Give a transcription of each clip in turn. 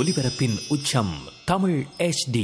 ஒலிபரப்பின் உச்சம் தமிழ் HD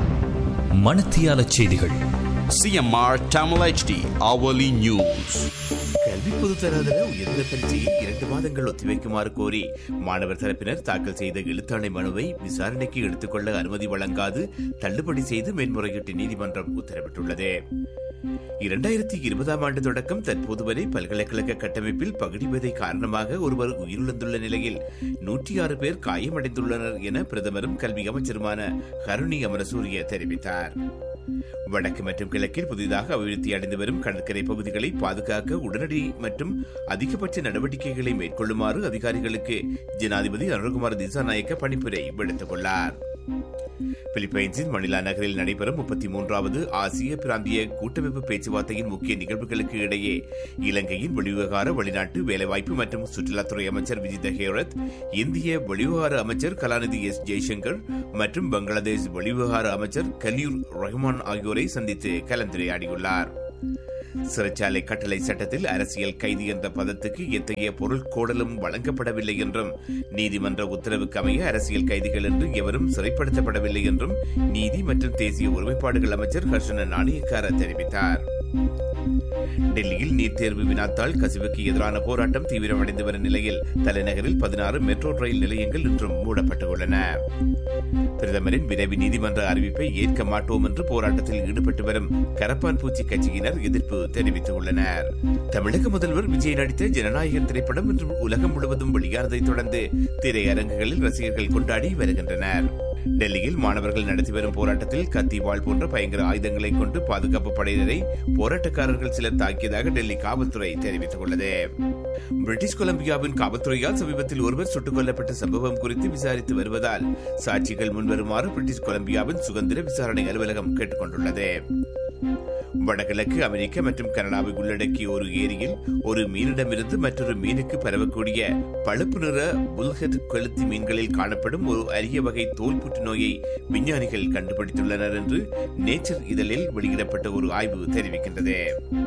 மணத்தியால செய்திகள் CMR Tamil HD hourly news. கல்வி பொதுத்தராதர உயர்ந்த பரீட்சையை இரண்டு மாதங்கள் ஒத்திவைக்குமாறு கோரி மாணவர் தரப்பினர் தாக்கல் செய்த எழுத்தாணை மனுவை விசாரணைக்கு எடுத்துக்கொள்ள அனுமதி வழங்காது தள்ளுபடி செய்து மேன்முறையீட்டு நீதிமன்றம் உத்தரவிட்டுள்ளது இரண்டாயிரத்தி இருபதாம் ஆண்டு தொடக்கம் தற்போது வரை பல்கலைக்கழக கட்டமைப்பில் பகுடிவதை காரணமாக ஒருவர் உயிரிழந்துள்ள நிலையில் நூற்றி ஆறு பேர் காயமடைந்துள்ளனர் என பிரதமரும் கல்வி அமைச்சருமான கருணி அமரசூரிய தெரிவித்தார் வடக்கு மற்றும் கிழக்கில் புதிதாக அபிவிருத்தி அடைந்து வரும் கடற்கரை பகுதிகளை பாதுகாக்க உடனடி மற்றும் அதிகபட்ச நடவடிக்கைகளை மேற்கொள்ளுமாறு அதிகாரிகளுக்கு ஜனாதிபதி அருண்குமார் திசாநாயக்க பணிப்புரை விடுத்துள்ளார் பிலிப்பைன்ஸின் மணிலா நகரில் நடைபெறும் முப்பத்தி மூன்றாவது ஆசிய பிராந்திய கூட்டமைப்பு பேச்சுவார்த்தையின் முக்கிய நிகழ்வுகளுக்கு இடையே இலங்கையின் வெளிவிவகார வெளிநாட்டு வேலைவாய்ப்பு மற்றும் சுற்றுலாத்துறை அமைச்சர் விஜித ஹேரத் இந்திய வெளிவிவகார அமைச்சர் கலாநிதி எஸ் ஜெய்சங்கர் மற்றும் பங்களாதேஷ் வெளிவிவகார அமைச்சர் கலியூர் ரஹ்மான் ஆகியோரை சந்தித்து கலந்துரையாடியுள்ளார் சிறைச்சாலை கட்டளை சட்டத்தில் அரசியல் கைதி என்ற பதத்துக்கு எத்தகைய பொருள் கோடலும் வழங்கப்படவில்லை என்றும் நீதிமன்ற உத்தரவுக்கு அமைய அரசியல் கைதிகள் என்று எவரும் சிறைப்படுத்தப்படவில்லை என்றும் நீதி மற்றும் தேசிய ஒருமைப்பாடுகள் அமைச்சர் ஹர்ஷன நாணயக்கார தெரிவித்தார் டெல்லியில் நீட் தேர்வு வினாத்தாள் கசிவுக்கு எதிரான போராட்டம் தீவிரமடைந்து வரும் நிலையில் தலைநகரில் பதினாறு மெட்ரோ ரயில் நிலையங்கள் இன்றும் மூடப்பட்டுள்ளன பிரதமரின் விரைவு நீதிமன்ற அறிவிப்பை ஏற்க மாட்டோம் என்று போராட்டத்தில் ஈடுபட்டு வரும் கரப்பான் பூச்சி கட்சியினர் எதிர்ப்பு தெரிவித்துள்ளனர் தமிழக முதல்வர் விஜய் நடித்த ஜனநாயகன் திரைப்படம் இன்று உலகம் முழுவதும் வெளியானதைத் தொடர்ந்து திரையரங்குகளில் ரசிகர்கள் கொண்டாடி வருகின்றனர் டெல்லியில் மாணவர்கள் நடத்தி வரும் போராட்டத்தில் கத்தி வாள் போன்ற பயங்கர ஆயுதங்களை கொண்டு பாதுகாப்பு படையினரை போராட்டக்காரர்கள் சிலர் தாக்கியதாக டெல்லி காவல்துறை தெரிவித்துள்ளது பிரிட்டிஷ் கொலம்பியாவின் காவல்துறையால் சமீபத்தில் ஒருவர் சுட்டுக் கொல்லப்பட்ட சம்பவம் குறித்து விசாரித்து வருவதால் சாட்சிகள் முன்வருமாறு பிரிட்டிஷ் கொலம்பியாவின் சுதந்திர விசாரணை அலுவலகம் கேட்டுக் கொண்டுள்ளது வடகிழக்கு அமெரிக்கா மற்றும் கனடாவை உள்ளடக்கிய ஒரு ஏரியில் ஒரு மீனிடமிருந்து மற்றொரு மீனுக்கு பரவக்கூடிய பழுப்பு நிற புல்ஹெட் கொளுத்தி மீன்களில் காணப்படும் ஒரு அரிய வகை தோல் புற்றுநோயை விஞ்ஞானிகள் கண்டுபிடித்துள்ளனர் என்று நேச்சர் இதழில் வெளியிடப்பட்ட ஒரு ஆய்வு தெரிவிக்கின்றது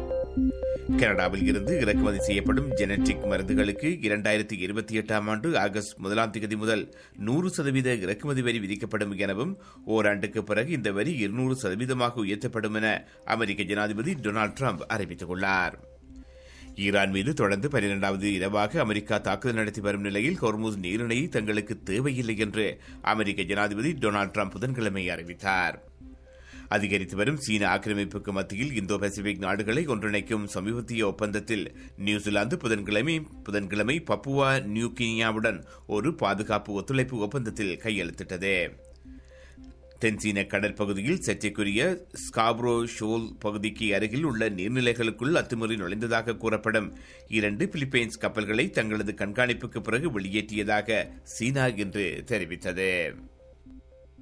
கனடாவில் இருந்து இறக்குமதி செய்யப்படும் ஜெனட்டிக் மருந்துகளுக்கு இரண்டாயிரத்தி இருபத்தி எட்டாம் ஆண்டு ஆகஸ்ட் முதலாம் தேதி முதல் நூறு சதவீத இறக்குமதி வரி விதிக்கப்படும் எனவும் ஓராண்டுக்கு பிறகு இந்த வரி இருநூறு சதவீதமாக உயர்த்தப்படும் என அமெரிக்க ஜனாதிபதி டொனால்டு டிரம்ப் அறிவித்துள்ளார் ஈரான் மீது தொடர்ந்து பனிரெண்டாவது இரவாக அமெரிக்கா தாக்குதல் நடத்தி வரும் நிலையில் ஹொர்முஸ் நீரிணையை தங்களுக்கு தேவையில்லை என்று அமெரிக்க ஜனாதிபதி டொனால்டு டிரம்ப் புதன்கிழமை அறிவித்தார் அதிகரித்து வரும் சீன ஆக்கிரமிப்புக்கு மத்தியில் இந்தோ பசிபிக் நாடுகளை ஒன்றிணைக்கும் சமீபத்திய ஒப்பந்தத்தில் நியூசிலாந்து புதன்கிழமை புதன்கிழமை பப்புவா நியூ கினியாவுடன் ஒரு பாதுகாப்பு ஒத்துழைப்பு ஒப்பந்தத்தில் கையெழுத்திட்டது தென்சீன கடற்பகுதியில் சர்ச்சைக்குரிய ஸ்காப்ரோ ஷோல் பகுதிக்கு அருகில் உள்ள நீர்நிலைகளுக்குள் அத்துமீறி நுழைந்ததாக கூறப்படும் இரண்டு பிலிப்பைன்ஸ் கப்பல்களை தங்களது கண்காணிப்புக்கு பிறகு வெளியேற்றியதாக சீனா இன்று தெரிவித்தது